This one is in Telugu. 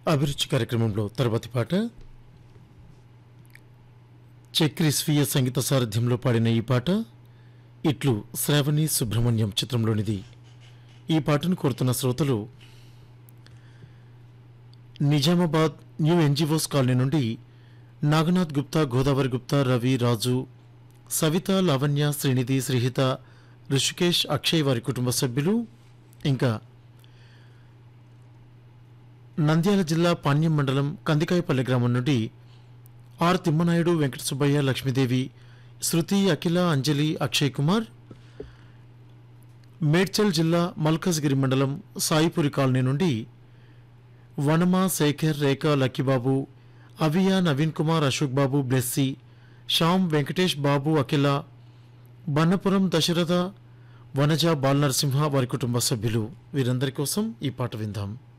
అభిరుచి కార్యక్రమంలో తర్వాతి పాట చక్రి స్వీయ సంగీత సారథ్యంలో పాడిన ఈ పాట ఇట్లు శ్రావణి సుబ్రహ్మణ్యం చిత్రంలోనిది ఈ పాటను కోరుతున్న శ్రోతలు నిజామాబాద్ న్యూ ఎన్జిఓస్ కాలనీ నుండి నాగనాథ్ గుప్తా గోదావరి గుప్తా రవి రాజు సవిత లావణ్య శ్రీనిధి శ్రీహిత ఋషికేష్ అక్షయ్ వారి కుటుంబ సభ్యులు ఇంకా నంద్యాల జిల్లా పాణ్యం మండలం కందికాయపల్లి గ్రామం నుండి ఆర్ తిమ్మనాయుడు వెంకట సుబ్బయ్య లక్ష్మీదేవి శృతి అఖిల అంజలి అక్షయ్ కుమార్ మేడ్చల్ జిల్లా మల్కజ్గిరి మండలం సాయిపురి కాలనీ నుండి వనమ శేఖర్ రేఖ లక్కీబాబు అవియా నవీన్ కుమార్ అశోక్ బాబు బ్లెస్సి శ్యామ్ వెంకటేష్ బాబు అఖిల బన్నపురం దశరథ వనజ బాలనరసింహ వారి కుటుంబ సభ్యులు వీరందరి కోసం ఈ పాట విందాం